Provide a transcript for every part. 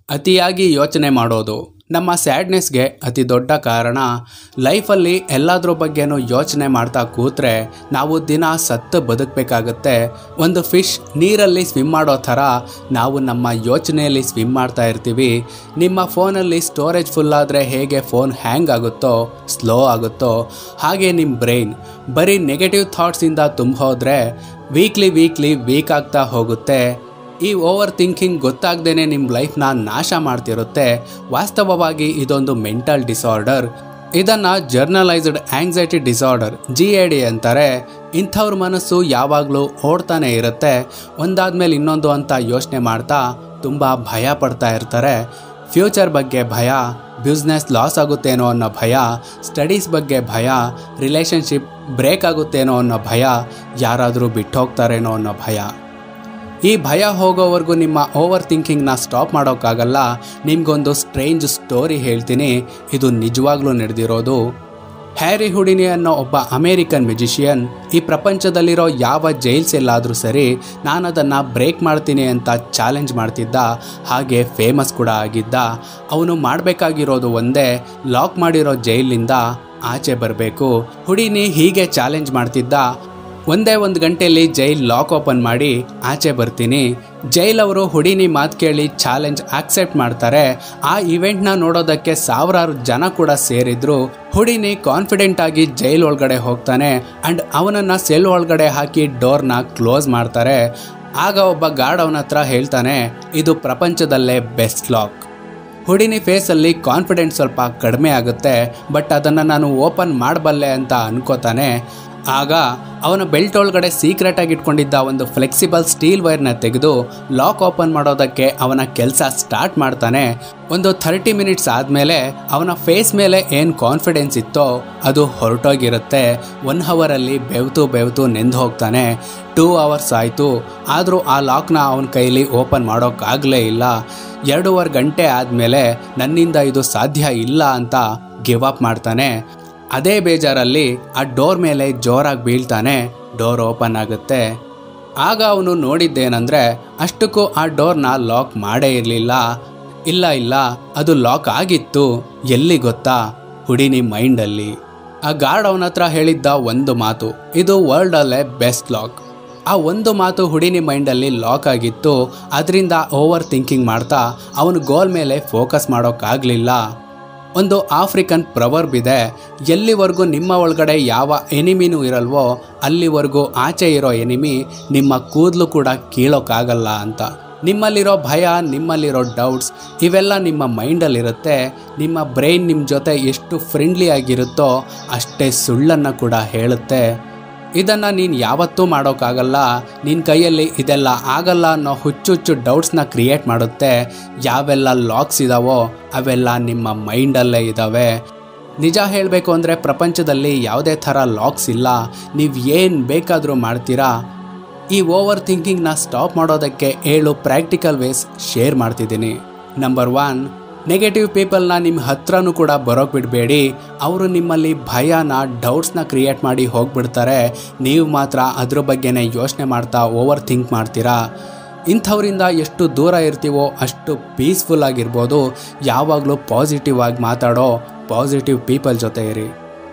ಅತಿಯಾಗಿ ಯೋಚನೆ ಮಾಡೋದು ನಮ್ಮ ಸ್ಯಾಡ್ನೆಸ್ಗೆ ಅತಿ ದೊಡ್ಡ ಕಾರಣ ಲೈಫಲ್ಲಿ ಎಲ್ಲದ್ರ ಬಗ್ಗೆನೂ ಯೋಚನೆ ಮಾಡ್ತಾ ಕೂತ್ರೆ ನಾವು ದಿನ ಸತ್ತು ಬದುಕಬೇಕಾಗತ್ತೆ ಒಂದು ಫಿಶ್ ನೀರಲ್ಲಿ ಸ್ವಿಮ್ ಮಾಡೋ ಥರ ನಾವು ನಮ್ಮ ಯೋಚನೆಯಲ್ಲಿ ಸ್ವಿಮ್ ಮಾಡ್ತಾ ಇರ್ತೀವಿ ನಿಮ್ಮ ಫೋನಲ್ಲಿ ಸ್ಟೋರೇಜ್ ಫುಲ್ ಆದರೆ ಹೇಗೆ ಫೋನ್ ಹ್ಯಾಂಗ್ ಆಗುತ್ತೋ ಸ್ಲೋ ಆಗುತ್ತೋ ಹಾಗೆ ನಿಮ್ಮ ಬ್ರೈನ್ ಬರೀ ನೆಗೆಟಿವ್ ಥಾಟ್ಸಿಂದ ತುಂಬ ಹೋದರೆ ವೀಕ್ಲಿ ವೀಕ್ಲಿ ವೀಕ್ ಆಗ್ತಾ ಹೋಗುತ್ತೆ ಈ ಓವರ್ ಥಿಂಕಿಂಗ್ ಗೊತ್ತಾಗ್ದೇ ನಿಮ್ಮ ಲೈಫ್ನ ನಾಶ ಮಾಡ್ತಿರುತ್ತೆ ವಾಸ್ತವವಾಗಿ ಇದೊಂದು ಮೆಂಟಲ್ ಡಿಸಾರ್ಡರ್ ಇದನ್ನು generalised anxiety disorder G A D ಅಂತಾರೆ ಇಂಥವ್ರ ಮನಸ್ಸು ಯಾವಾಗಲೂ ಓಡ್ತಾನೆ ಇರುತ್ತೆ ಒಂದಾದ್ಮೇಲೆ ಇನ್ನೊಂದು ಅಂತ ಯೋಚನೆ ಮಾಡ್ತಾ ತುಂಬ ಭಯ ಪಡ್ತಾ ಇರ್ತಾರೆ ಫ್ಯೂಚರ್ ಬಗ್ಗೆ ಭಯ ಬಿಸ್ನೆಸ್ ಲಾಸ್ ಆಗುತ್ತೇನೋ ಅನ್ನೋ ಭಯ ಸ್ಟಡೀಸ್ ಬಗ್ಗೆ ಭಯ ರಿಲೇಷನ್ಶಿಪ್ ಬ್ರೇಕ್ ಆಗುತ್ತೇನೋ ಅನ್ನೋ ಭಯ ಯಾರಾದರೂ ಬಿಟ್ಟು ಹೋಗ್ತಾರೇನೋ ಅನ್ನೋ ಭಯ ಈ ಭಯ ಹೋಗೋವರೆಗೂ ನಿಮ್ಮ ಓವರ್ ಥಿಂಕಿಂಗ್ನ ಸ್ಟಾಪ್ ಮಾಡೋಕ್ಕಾಗಲ್ಲ ನಿಮಗೊಂದು ಸ್ಟ್ರೇಂಜ್ ಸ್ಟೋರಿ ಹೇಳ್ತೀನಿ ಇದು ನಿಜವಾಗ್ಲೂ ನಡೆದಿರೋದು ಹ್ಯಾರಿ ಹುಡಿನಿ ಅನ್ನೋ ಒಬ್ಬ ಅಮೇರಿಕನ್ ಮ್ಯೂಜಿಷಿಯನ್ ಈ ಪ್ರಪಂಚದಲ್ಲಿರೋ ಯಾವ ಜೈಲ್ಸ್ ಎಲ್ಲಾದರೂ ಸರಿ ನಾನು ಅದನ್ನು ಬ್ರೇಕ್ ಮಾಡ್ತೀನಿ ಅಂತ ಚಾಲೆಂಜ್ ಮಾಡ್ತಿದ್ದ ಹಾಗೆ ಫೇಮಸ್ ಕೂಡ ಆಗಿದ್ದ ಅವನು ಮಾಡಬೇಕಾಗಿರೋದು ಒಂದೇ ಲಾಕ್ ಮಾಡಿರೋ ಜೈಲಿಂದ ಆಚೆ ಬರಬೇಕು ಹುಡಿನಿ ಹೀಗೆ ಚಾಲೆಂಜ್ ಮಾಡ್ತಿದ್ದ ಒಂದೇ ಒಂದು ಗಂಟೆಯಲ್ಲಿ ಜೈಲ್ ಲಾಕ್ ಓಪನ್ ಮಾಡಿ ಆಚೆ ಬರ್ತೀನಿ ಜೈಲ್ ಅವರು ಹುಡಿನಿ ಮಾತು ಕೇಳಿ ಚಾಲೆಂಜ್ ಆಕ್ಸೆಪ್ಟ್ ಮಾಡ್ತಾರೆ ಆ ಇವೆಂಟ್ನ ನೋಡೋದಕ್ಕೆ ಸಾವಿರಾರು ಜನ ಕೂಡ ಸೇರಿದ್ರು ಹುಡಿನಿ ಕಾನ್ಫಿಡೆಂಟ್ ಆಗಿ ಜೈಲ್ ಒಳಗಡೆ ಹೋಗ್ತಾನೆ ಆ್ಯಂಡ್ ಅವನನ್ನು ಸೆಲ್ ಒಳಗಡೆ ಹಾಕಿ ಡೋರ್ನ ಕ್ಲೋಸ್ ಮಾಡ್ತಾರೆ ಆಗ ಒಬ್ಬ ಗಾರ್ಡ್ ಅವನ ಹತ್ರ ಹೇಳ್ತಾನೆ ಇದು ಪ್ರಪಂಚದಲ್ಲೇ ಬೆಸ್ಟ್ ಲಾಕ್ ಹುಡಿನಿ ಫೇಸಲ್ಲಿ ಕಾನ್ಫಿಡೆನ್ಸ್ ಸ್ವಲ್ಪ ಕಡಿಮೆ ಆಗುತ್ತೆ ಬಟ್ ಅದನ್ನು ನಾನು ಓಪನ್ ಮಾಡಬಲ್ಲೆ ಅಂತ ಅನ್ಕೋತಾನೆ ಆಗ ಅವನ ಬೆಲ್ಟ್ ಒಳಗಡೆ ಸೀಕ್ರೆಟಾಗಿ ಇಟ್ಕೊಂಡಿದ್ದ ಒಂದು ಫ್ಲೆಕ್ಸಿಬಲ್ ಸ್ಟೀಲ್ ವೈರ್ನ ತೆಗೆದು ಲಾಕ್ ಓಪನ್ ಮಾಡೋದಕ್ಕೆ ಅವನ ಕೆಲಸ ಸ್ಟಾರ್ಟ್ ಮಾಡ್ತಾನೆ ಒಂದು ಥರ್ಟಿ ಮಿನಿಟ್ಸ್ ಆದಮೇಲೆ ಅವನ ಫೇಸ್ ಮೇಲೆ ಏನು ಕಾನ್ಫಿಡೆನ್ಸ್ ಇತ್ತೋ ಅದು ಹೊರಟೋಗಿರುತ್ತೆ ಒನ್ ಹವರಲ್ಲಿ ಬೆವ್ತು ಬೆವ್ತು ನೆಂದು ಹೋಗ್ತಾನೆ ಟೂ ಅವರ್ಸ್ ಆಯಿತು ಆದರೂ ಆ ಲಾಕ್ನ ಅವನ ಕೈಲಿ ಓಪನ್ ಮಾಡೋಕ್ಕಾಗಲೇ ಇಲ್ಲ ಎರಡೂವರೆ ಗಂಟೆ ಆದಮೇಲೆ ನನ್ನಿಂದ ಇದು ಸಾಧ್ಯ ಇಲ್ಲ ಅಂತ ಗಿವ್ ಅಪ್ ಮಾಡ್ತಾನೆ ಅದೇ ಬೇಜಾರಲ್ಲಿ ಆ ಡೋರ್ ಮೇಲೆ ಜೋರಾಗಿ ಬೀಳ್ತಾನೆ ಡೋರ್ ಓಪನ್ ಆಗುತ್ತೆ ಆಗ ಅವನು ನೋಡಿದ್ದೇನೆಂದರೆ ಅಷ್ಟಕ್ಕೂ ಆ ಡೋರ್ನ ಲಾಕ್ ಮಾಡೇ ಇರಲಿಲ್ಲ ಇಲ್ಲ ಇಲ್ಲ ಅದು ಲಾಕ್ ಆಗಿತ್ತು ಎಲ್ಲಿ ಗೊತ್ತಾ ಹುಡಿನಿ ಮೈಂಡಲ್ಲಿ ಆ ಗಾರ್ಡ್ ಅವನ ಹತ್ರ ಹೇಳಿದ್ದ ಒಂದು ಮಾತು ಇದು ವರ್ಲ್ಡಲ್ಲೇ ಬೆಸ್ಟ್ ಲಾಕ್ ಆ ಒಂದು ಮಾತು ಹುಡಿನಿ ಮೈಂಡಲ್ಲಿ ಲಾಕ್ ಆಗಿತ್ತು ಅದರಿಂದ ಓವರ್ ಥಿಂಕಿಂಗ್ ಮಾಡ್ತಾ ಅವನು ಗೋಲ್ ಮೇಲೆ ಫೋಕಸ್ ಮಾಡೋಕ್ಕಾಗಲಿಲ್ಲ ಒಂದು ಆಫ್ರಿಕನ್ ಪ್ರವರ್ಬ್ ಇದೆ ಎಲ್ಲಿವರೆಗೂ ನಿಮ್ಮ ಒಳಗಡೆ ಯಾವ ಎನಿಮಿನೂ ಇರಲ್ವೋ ಅಲ್ಲಿವರೆಗೂ ಆಚೆ ಇರೋ ಎನಿಮಿ ನಿಮ್ಮ ಕೂದಲು ಕೂಡ ಕೀಳೋಕ್ಕಾಗಲ್ಲ ಅಂತ ನಿಮ್ಮಲ್ಲಿರೋ ಭಯ ನಿಮ್ಮಲ್ಲಿರೋ ಡೌಟ್ಸ್ ಇವೆಲ್ಲ ನಿಮ್ಮ ಮೈಂಡಲ್ಲಿರುತ್ತೆ ನಿಮ್ಮ ಬ್ರೈನ್ ನಿಮ್ಮ ಜೊತೆ ಎಷ್ಟು ಫ್ರೆಂಡ್ಲಿ ಆಗಿರುತ್ತೋ ಅಷ್ಟೇ ಸುಳ್ಳನ್ನು ಕೂಡ ಹೇಳುತ್ತೆ ಇದನ್ನು ನೀನು ಯಾವತ್ತೂ ಮಾಡೋಕ್ಕಾಗಲ್ಲ ನಿನ್ನ ಕೈಯಲ್ಲಿ ಇದೆಲ್ಲ ಆಗಲ್ಲ ಅನ್ನೋ ಹುಚ್ಚುಚ್ಚು ಡೌಟ್ಸ್ನ ಕ್ರಿಯೇಟ್ ಮಾಡುತ್ತೆ ಯಾವೆಲ್ಲ ಲಾಕ್ಸ್ ಇದಾವೋ ಅವೆಲ್ಲ ನಿಮ್ಮ ಮೈಂಡಲ್ಲೇ ಇದ್ದಾವೆ ನಿಜ ಹೇಳಬೇಕು ಅಂದರೆ ಪ್ರಪಂಚದಲ್ಲಿ ಯಾವುದೇ ಥರ ಲಾಕ್ಸ್ ಇಲ್ಲ ನೀವು ಏನು ಬೇಕಾದರೂ ಮಾಡ್ತೀರಾ ಈ ಓವರ್ ಥಿಂಕಿಂಗ್ನ ಸ್ಟಾಪ್ ಮಾಡೋದಕ್ಕೆ ಏಳು ಪ್ರಾಕ್ಟಿಕಲ್ ವೇಸ್ ಶೇರ್ ಮಾಡ್ತಿದ್ದೀನಿ ನಂಬರ್ ಒನ್ ನೆಗೆಟಿವ್ ಪೀಪಲ್ನ ನಿಮ್ಮ ಹತ್ರನೂ ಕೂಡ ಬರೋಕ್ಕೆ ಬಿಡಬೇಡಿ ಅವರು ನಿಮ್ಮಲ್ಲಿ ಭಯನ ಡೌಟ್ಸ್ನ ಕ್ರಿಯೇಟ್ ಮಾಡಿ ಹೋಗ್ಬಿಡ್ತಾರೆ ನೀವು ಮಾತ್ರ ಅದ್ರ ಬಗ್ಗೆನೇ ಯೋಚನೆ ಮಾಡ್ತಾ ಓವರ್ ಥಿಂಕ್ ಮಾಡ್ತೀರಾ ಇಂಥವರಿಂದ ಎಷ್ಟು ದೂರ ಇರ್ತೀವೋ ಅಷ್ಟು ಪೀಸ್ಫುಲ್ ಆಗಿರ್ಬೋದು ಯಾವಾಗಲೂ ಪಾಸಿಟಿವ್ ಆಗಿ ಮಾತಾಡೋ ಪಾಸಿಟಿವ್ ಪೀಪಲ್ ಜೊತೆ ಇರಿ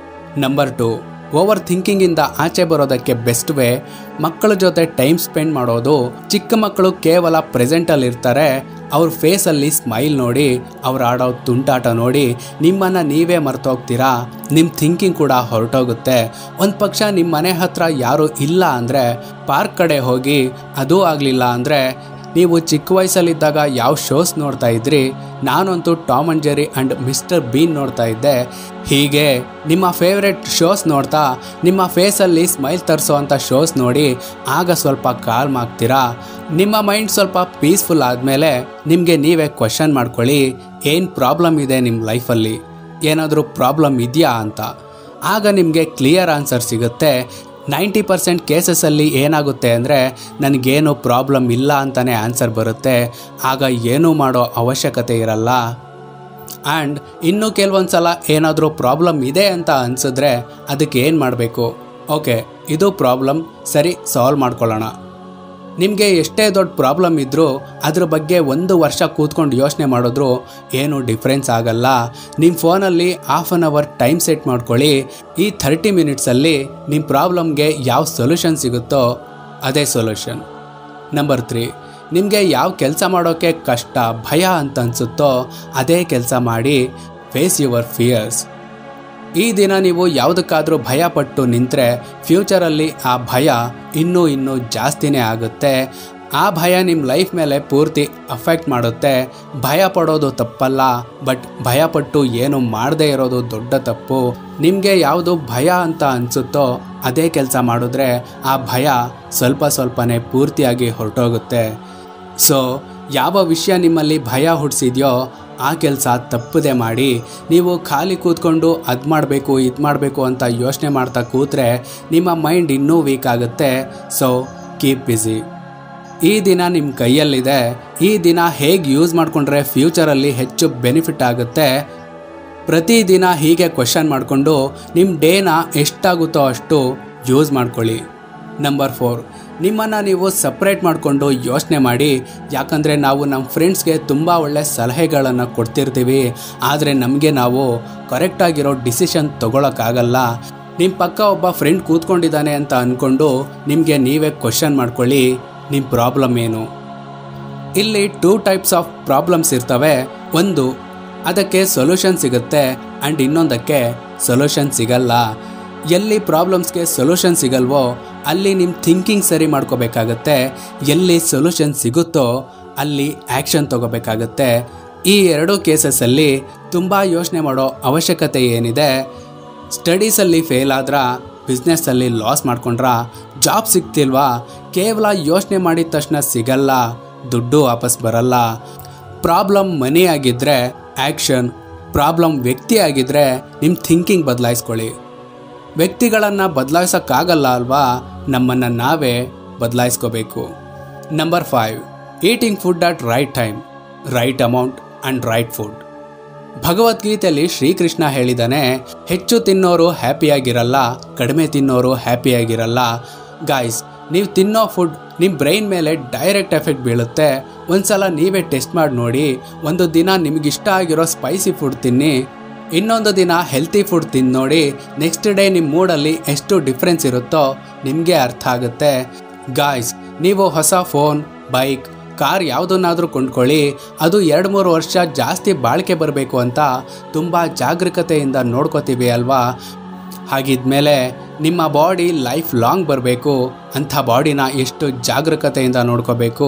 ನಂಬರ್ ಟು ಓವರ್ ಥಿಂಕಿಂಗಿಂದ ಆಚೆ ಬರೋದಕ್ಕೆ ಬೆಸ್ಟ್ ವೇ ಮಕ್ಕಳ ಜೊತೆ ಟೈಮ್ ಸ್ಪೆಂಡ್ ಮಾಡೋದು ಚಿಕ್ಕ ಮಕ್ಕಳು ಕೇವಲ ಪ್ರೆಸೆಂಟಲ್ಲಿ ಇರ್ತಾರೆ ಅವ್ರ ಫೇಸಲ್ಲಿ ಸ್ಮೈಲ್ ನೋಡಿ ಅವ್ರು ಆಡೋ ತುಂಟಾಟ ನೋಡಿ ನಿಮ್ಮನ್ನು ನೀವೇ ಮರ್ತೋಗ್ತೀರಾ ನಿಮ್ಮ ಥಿಂಕಿಂಗ್ ಕೂಡ ಹೊರಟೋಗುತ್ತೆ ಒಂದು ಪಕ್ಷ ನಿಮ್ಮ ಮನೆ ಹತ್ರ ಯಾರೂ ಇಲ್ಲ ಅಂದರೆ ಪಾರ್ಕ್ ಕಡೆ ಹೋಗಿ ಅದೂ ಆಗಲಿಲ್ಲ ಅಂದರೆ ನೀವು ಚಿಕ್ಕ ವಯಸ್ಸಲ್ಲಿದ್ದಾಗ ಯಾವ ಶೋಸ್ ನೋಡ್ತಾ ಇದ್ರಿ ನಾನಂತೂ Tom and Jerry and mister Bean ನೋಡ್ತಾ ಇದ್ದೆ ಹೀಗೆ ನಿಮ್ಮ ಫೇವ್ರೆಟ್ ಶೋಸ್ ನೋಡ್ತಾ ನಿಮ್ಮ ಫೇಸಲ್ಲಿ ಸ್ಮೈಲ್ ತರಿಸೋ ಅಂಥ ಶೋಸ್ ನೋಡಿ ಆಗ ಸ್ವಲ್ಪ ಕಾಲ್ಮ್ ಆಗ್ತೀರಾ ನಿಮ್ಮ ಮೈಂಡ್ ಸ್ವಲ್ಪ ಪೀಸ್ಫುಲ್ ಆದಮೇಲೆ ನಿಮಗೆ ನೀವೇ ಕ್ವಶನ್ ಮಾಡ್ಕೊಳ್ಳಿ ಏನು ಪ್ರಾಬ್ಲಮ್ ಇದೆ ನಿಮ್ಮ ಲೈಫಲ್ಲಿ ಏನಾದರೂ ಪ್ರಾಬ್ಲಮ್ ಇದೆಯಾ ಅಂತ ಆಗ ನಿಮಗೆ ಕ್ಲಿಯರ್ ಆನ್ಸರ್ ಸಿಗುತ್ತೆ ನೈಂಟಿ ಪರ್ಸೆಂಟ್ ಕೇಸಸಲ್ಲಿ ಏನಾಗುತ್ತೆ ಅಂದರೆ ನನಗೇನು ಪ್ರಾಬ್ಲಮ್ ಇಲ್ಲ ಅಂತಲೇ ಆನ್ಸರ್ ಬರುತ್ತೆ ಆಗ ಏನೂ ಮಾಡೋ ಅವಶ್ಯಕತೆ ಇರಲ್ಲ ಆ್ಯಂಡ್ ಇನ್ನೂ ಕೆಲವೊಂದು ಸಲ ಏನಾದರೂ ಪ್ರಾಬ್ಲಮ್ ಇದೆ ಅಂತ ಅನಿಸಿದ್ರೆ ಅದಕ್ಕೆ ಏನು ಮಾಡಬೇಕು ಓಕೆ ಇದು ಪ್ರಾಬ್ಲಮ್ ಸರಿ ಸಾಲ್ವ್ ಮಾಡ್ಕೊಳ್ಳೋಣ ನಿಮಗೆ ಎಷ್ಟೇ ದೊಡ್ಡ ಪ್ರಾಬ್ಲಮ್ ಇದ್ದರೂ ಅದ್ರ ಬಗ್ಗೆ ಒಂದು ವರ್ಷ ಕೂತ್ಕೊಂಡು ಯೋಚನೆ ಮಾಡಿದ್ರು ಏನು ಡಿಫ್ರೆನ್ಸ್ ಆಗಲ್ಲ ನಿಮ್ಮ ಫೋನಲ್ಲಿ half an hour time set ಮಾಡ್ಕೊಳ್ಳಿ ಈ ಥರ್ಟಿ ಮಿನಿಟ್ಸಲ್ಲಿ ನಿಮ್ಮ ಪ್ರಾಬ್ಲಮ್ಗೆ ಯಾವ ಸೊಲ್ಯೂಷನ್ ಸಿಗುತ್ತೋ ಅದೇ ಸೊಲ್ಯೂಷನ್ ನಂಬರ್ ತ್ರೀ ನಿಮಗೆ ಯಾವ ಕೆಲಸ ಮಾಡೋಕ್ಕೆ ಕಷ್ಟ ಭಯ ಅಂತ ಅನಿಸುತ್ತೋ ಅದೇ ಕೆಲಸ ಮಾಡಿ ಫೇಸ್ ಯುವರ್ ಫಿಯರ್ಸ್ ಈ ದಿನ ನೀವು ಯಾವುದಕ್ಕಾದರೂ ಭಯ ಪಟ್ಟು ನಿಂತರೆ ಫ್ಯೂಚರಲ್ಲಿ ಆ ಭಯ ಇನ್ನೂ ಇನ್ನೂ ಜಾಸ್ತಿನೇ ಆಗುತ್ತೆ ಆ ಭಯ ನಿಮ್ಮ ಲೈಫ್ ಮೇಲೆ ಪೂರ್ತಿ ಅಫೆಕ್ಟ್ ಮಾಡುತ್ತೆ ಭಯ ಪಡೋದು ತಪ್ಪಲ್ಲ ಬಟ್ ಭಯಪಟ್ಟು ಏನು ಮಾಡದೇ ಇರೋದು ದೊಡ್ಡ ತಪ್ಪು ನಿಮಗೆ ಯಾವುದು ಭಯ ಅಂತ ಅನಿಸುತ್ತೋ ಅದೇ ಕೆಲಸ ಮಾಡಿದ್ರೆ ಆ ಭಯ ಸ್ವಲ್ಪ ಸ್ವಲ್ಪನೇ ಪೂರ್ತಿಯಾಗಿ ಹೊರಟೋಗುತ್ತೆ ಸೊ ಯಾವ ವಿಷಯ ನಿಮ್ಮಲ್ಲಿ ಭಯ ಹುಟ್ಟಿಸಿದೆಯೋ ಆ ಕೆಲಸ ತಪ್ಪದೆ ಮಾಡಿ ನೀವು ಖಾಲಿ ಕೂತ್ಕೊಂಡು ಅದು ಮಾಡಬೇಕು ಇದು ಮಾಡಬೇಕು ಅಂತ ಯೋಚನೆ ಮಾಡ್ತಾ ಕೂತ್ರೆ ನಿಮ್ಮ ಮೈಂಡ್ ಇನ್ನೂ ವೀಕ್ ಆಗುತ್ತೆ ಸೊ ಕೀಪ್ ಬ್ಯುಸಿ ಈ ದಿನ ನಿಮ್ಮ ಕೈಯಲ್ಲಿದೆ ಈ ದಿನ ಹೇಗೆ ಯೂಸ್ ಮಾಡಿಕೊಂಡ್ರೆ ಫ್ಯೂಚರಲ್ಲಿ ಹೆಚ್ಚು ಬೆನಿಫಿಟ್ ಆಗುತ್ತೆ ಪ್ರತಿದಿನ ಹೀಗೆ ಕ್ವಶನ್ ಮಾಡಿಕೊಂಡು ನಿಮ್ಮ ಡೇನ ಎಷ್ಟಾಗುತ್ತೋ ಅಷ್ಟು ಯೂಸ್ ಮಾಡ್ಕೊಳ್ಳಿ ನಂಬರ್ ಫೋರ್ ನಿಮ್ಮನ್ನು ನೀವು ಸಪ್ರೇಟ್ ಮಾಡಿಕೊಂಡು ಯೋಚನೆ ಮಾಡಿ ಯಾಕಂದರೆ ನಾವು ನಮ್ಮ ಫ್ರೆಂಡ್ಸ್ಗೆ ತುಂಬ ಒಳ್ಳೆ ಸಲಹೆಗಳನ್ನು ಕೊಡ್ತಿರ್ತೀವಿ ಆದರೆ ನಮಗೆ ನಾವು ಕರೆಕ್ಟಾಗಿರೋ ಡಿಸಿಷನ್ ತೊಗೊಳಕ್ಕಾಗಲ್ಲ ನಿಮ್ಮ ಪಕ್ಕ ಒಬ್ಬ ಫ್ರೆಂಡ್ ಕೂತ್ಕೊಂಡಿದ್ದಾನೆ ಅಂತ ಅಂದ್ಕೊಂಡು ನಿಮಗೆ ನೀವೇ ಕ್ವಶನ್ ಮಾಡ್ಕೊಳ್ಳಿ ನಿಮ್ಮ ಪ್ರಾಬ್ಲಮ್ ಏನು ಇಲ್ಲಿ ಟೂ ಟೈಪ್ಸ್ ಆಫ್ ಪ್ರಾಬ್ಲಮ್ಸ್ ಇರ್ತವೆ ಒಂದು ಅದಕ್ಕೆ ಸೊಲ್ಯೂಷನ್ ಸಿಗುತ್ತೆ ಆ್ಯಂಡ್ ಇನ್ನೊಂದಕ್ಕೆ ಸೊಲ್ಯೂಷನ್ ಸಿಗಲ್ಲ ಎಲ್ಲಿ ಪ್ರಾಬ್ಲಮ್ಸ್ಗೆ ಸೊಲ್ಯೂಷನ್ ಸಿಗಲ್ವೋ ಅಲ್ಲಿ ನಿಮ್ಮ ಥಿಂಕಿಂಗ್ ಸರಿ ಮಾಡ್ಕೋಬೇಕಾಗತ್ತೆ ಎಲ್ಲಿ ಸೊಲ್ಯೂಷನ್ ಸಿಗುತ್ತೋ ಅಲ್ಲಿ ಆ್ಯಕ್ಷನ್ ತಗೋಬೇಕಾಗತ್ತೆ ಈ ಎರಡೂ ಕೇಸಸ್ಸಲ್ಲಿ ತುಂಬ ಯೋಚನೆ ಮಾಡೋ ಅವಶ್ಯಕತೆ ಏನಿದೆ ಸ್ಟಡೀಸಲ್ಲಿ ಫೇಲ್ ಆದ್ರ ಬಿಸ್ನೆಸ್ಸಲ್ಲಿ ಲಾಸ್ ಮಾಡ್ಕೊಂಡ್ರ ಜಾಬ್ ಸಿಗ್ತಿಲ್ವಾ ಕೇವಲ ಯೋಚನೆ ಮಾಡಿದ ತಕ್ಷಣ ಸಿಗಲ್ಲ ದುಡ್ಡು ವಾಪಸ್ ಬರಲ್ಲ ಪ್ರಾಬ್ಲಮ್ ಮನಿ ಆಗಿದ್ದರೆ ಆ್ಯಕ್ಷನ್ ಪ್ರಾಬ್ಲಮ್ ವ್ಯಕ್ತಿ ಆಗಿದ್ದರೆ ನಿಮ್ಮ ಥಿಂಕಿಂಗ್ ಬದಲಾಯಿಸ್ಕೊಳ್ಳಿ ವ್ಯಕ್ತಿಗಳನ್ನು ಬದಲಾಯಿಸೋಕ್ಕಾಗಲ್ಲ ಅಲ್ವಾ ನಮ್ಮನ್ನು ನಾವೇ ಬದಲಾಯಿಸ್ಕೋಬೇಕು number five eating food at right time right amount and right food ಭಗವದ್ಗೀತೆಯಲ್ಲಿ ಶ್ರೀಕೃಷ್ಣ ಹೇಳಿದಾನೆ ಹೆಚ್ಚು ತಿನ್ನೋರು ಹ್ಯಾಪಿಯಾಗಿರಲ್ಲ ಕಡಿಮೆ ತಿನ್ನೋರು ಹ್ಯಾಪಿಯಾಗಿರಲ್ಲ ಗಾಯ್ಸ್ ನೀವು ತಿನ್ನೋ ಫುಡ್ ನಿಮ್ಮ ಬ್ರೈನ್ ಮೇಲೆ ಡೈರೆಕ್ಟ್ ಎಫೆಕ್ಟ್ ಬೀಳುತ್ತೆ ಒಂದ್ಸಲ ನೀವೇ ಟೆಸ್ಟ್ ಮಾಡಿ ನೋಡಿ ಒಂದು ದಿನ ನಿಮಗಿಷ್ಟ ಆಗಿರೋ ಸ್ಪೈಸಿ ಫುಡ್ ತಿನ್ನಿ ಇನ್ನೊಂದು ದಿನ ಹೆಲ್ತಿ ಫುಡ್ ತಿಂದು ನೋಡಿ ನೆಕ್ಸ್ಟ್ ಡೇ ನಿಮ್ಮ ಮೂಡಲ್ಲಿ ಎಷ್ಟು ಡಿಫ್ರೆನ್ಸ್ ಇರುತ್ತೋ ನಿಮಗೆ ಅರ್ಥ ಆಗುತ್ತೆ ಗಾಯ್ಸ್ ನೀವು ಹೊಸ ಫೋನ್ ಬೈಕ್ ಕಾರ್ ಯಾವುದನ್ನಾದರೂ ಕೊಂಡ್ಕೊಳ್ಳಿ ಅದು ಎರಡು ಮೂರು ವರ್ಷ ಜಾಸ್ತಿ ಬಾಳಿಕೆ ಬರಬೇಕು ಅಂತ ತುಂಬ ಜಾಗರೂಕತೆಯಿಂದ ನೋಡ್ಕೋತೀವಿ ಅಲ್ವಾ ಹಾಗಿದ್ಮೇಲೆ ನಿಮ್ಮ ಬಾಡಿ ಲೈಫ್ ಲಾಂಗ್ ಬರಬೇಕು ಅಂಥ ಬಾಡಿನ ಎಷ್ಟು ಜಾಗರೂಕತೆಯಿಂದ ನೋಡ್ಕೋಬೇಕು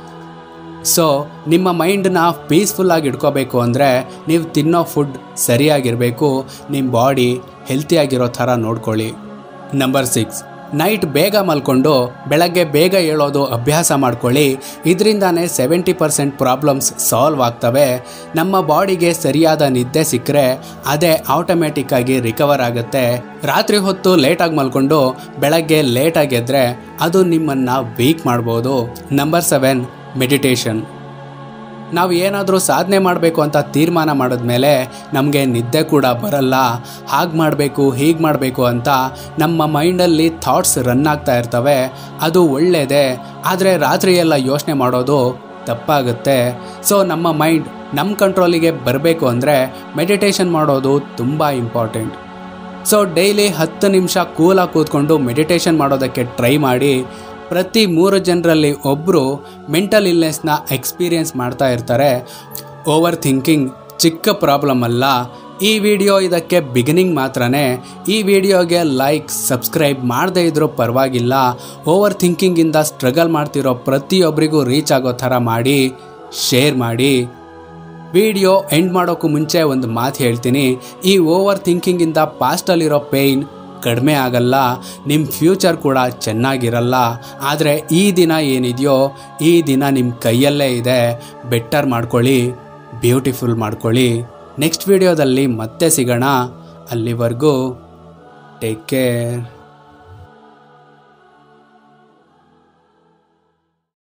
ಸೊ ನಿಮ್ಮ ಮೈಂಡನ್ನ ಪೀಸ್ಫುಲ್ಲಾಗಿ ಇಟ್ಕೋಬೇಕು ಅಂದರೆ ನೀವು ತಿನ್ನೋ ಫುಡ್ ಸರಿಯಾಗಿರಬೇಕು ನಿಮ್ಮ ಬಾಡಿ ಹೆಲ್ತಿಯಾಗಿರೋ ಥರ ನೋಡ್ಕೊಳ್ಳಿ ನಂಬರ್ ಸಿಕ್ಸ್ ನೈಟ್ ಬೇಗ ಮಲ್ಕೊಂಡು ಬೆಳಗ್ಗೆ ಬೇಗ ಏಳೋದು ಅಭ್ಯಾಸ ಮಾಡ್ಕೊಳ್ಳಿ ಇದರಿಂದಾನೇ ಸೆವೆಂಟಿ ಪರ್ಸೆಂಟ್ ಪ್ರಾಬ್ಲಮ್ಸ್ ಸಾಲ್ವ್ ಆಗ್ತವೆ ನಮ್ಮ ಬಾಡಿಗೆ ಸರಿಯಾದ ನಿದ್ದೆ ಸಿಕ್ಕರೆ ಅದೇ ಆಟೋಮೆಟಿಕ್ಕಾಗಿ ರಿಕವರ್ ಆಗುತ್ತೆ ರಾತ್ರಿ ಹೊತ್ತು ಲೇಟಾಗಿ ಮಲ್ಕೊಂಡು ಬೆಳಗ್ಗೆ ಲೇಟಾಗಿ ಎದ್ದರೆ ಅದು ನಿಮ್ಮನ್ನು ವೀಕ್ ಮಾಡ್ಬೋದು ನಂಬರ್ ಸೆವೆನ್ ಮೆಡಿಟೇಷನ್ ನಾವು ಏನಾದರೂ ಸಾಧನೆ ಮಾಡಬೇಕು ಅಂತ ತೀರ್ಮಾನ ಮಾಡಿದ್ಮೇಲೆ ನಮಗೆ ನಿದ್ದೆ ಕೂಡ ಬರಲ್ಲ ಹಾಗೆ ಮಾಡಬೇಕು ಹೀಗೆ ಮಾಡಬೇಕು ಅಂತ ನಮ್ಮ ಮೈಂಡಲ್ಲಿ ಥಾಟ್ಸ್ ರನ್ ಆಗ್ತಾ ಇರ್ತವೆ ಅದು ಒಳ್ಳೆಯದೇ ಆದರೆ ರಾತ್ರಿ ಎಲ್ಲ ಯೋಚನೆ ಮಾಡೋದು ತಪ್ಪಾಗುತ್ತೆ ಸೊ ನಮ್ಮ ಮೈಂಡ್ ನಮ್ಮ ಕಂಟ್ರೋಲಿಗೆ ಬರಬೇಕು ಅಂದರೆ ಮೆಡಿಟೇಷನ್ ಮಾಡೋದು ತುಂಬ ಇಂಪಾರ್ಟೆಂಟ್ ಸೊ ಡೈಲಿ ಹತ್ತು ನಿಮಿಷ ಕೂಲಾಗಿ ಕೂತ್ಕೊಂಡು ಮೆಡಿಟೇಷನ್ ಮಾಡೋದಕ್ಕೆ ಟ್ರೈ ಮಾಡಿ ಪ್ರತಿ ಮೂರು ಜನರಲ್ಲಿ ಒಬ್ಬರು ಮೆಂಟಲ್ ಇಲ್ನೆಸ್ನ ಎಕ್ಸ್ಪೀರಿಯನ್ಸ್ ಮಾಡ್ತಾ ಇರ್ತಾರೆ ಓವರ್ ಥಿಂಕಿಂಗ್ ಚಿಕ್ಕ ಪ್ರಾಬ್ಲಮ್ ಅಲ್ಲ ಈ ವಿಡಿಯೋ ಇದಕ್ಕೆ ಬಿಗಿನಿಂಗ್ ಮಾತ್ರನೇ ಈ ವಿಡಿಯೋಗೆ ಲೈಕ್ ಸಬ್ಸ್ಕ್ರೈಬ್ ಮಾಡದೇ ಇದ್ರೂ ಪರವಾಗಿಲ್ಲ ಓವರ್ ಥಿಂಕಿಂಗಿಂದ ಸ್ಟ್ರಗಲ್ ಮಾಡ್ತಿರೋ ಪ್ರತಿಯೊಬ್ಬರಿಗೂ ರೀಚ್ ಆಗೋ ಥರ ಮಾಡಿ ಶೇರ್ ಮಾಡಿ ವಿಡಿಯೋ ಎಂಡ್ ಮಾಡೋಕ್ಕೂ ಮುಂಚೆ ಒಂದು ಮಾತು ಹೇಳ್ತೀನಿ ಈ ಓವರ್ ಥಿಂಕಿಂಗಿಂದ ಪಾಸ್ಟಲ್ಲಿರೋ ಪೇಯ್ನ್ ಕಡಿಮೆ ಆಗಲ್ಲ ನಿಮ್ಮ ಫ್ಯೂಚರ್ ಕೂಡ ಚೆನ್ನಾಗಿರಲ್ಲ ಆದರೆ ಈ ದಿನ ಏನಿದೆಯೋ ಈ ದಿನ ನಿಮ್ಮ ಕೈಯಲ್ಲೇ ಇದೆ ಬೆಟರ್ ಮಾಡ್ಕೊಳ್ಳಿ ಬ್ಯೂಟಿಫುಲ್ ಮಾಡ್ಕೊಳ್ಳಿ ನೆಕ್ಸ್ಟ್ ವಿಡಿಯೋದಲ್ಲಿ ಮತ್ತೆ ಸಿಗೋಣ ಅಲ್ಲಿವರೆಗೂ ಟೇಕ್ ಕೇರ್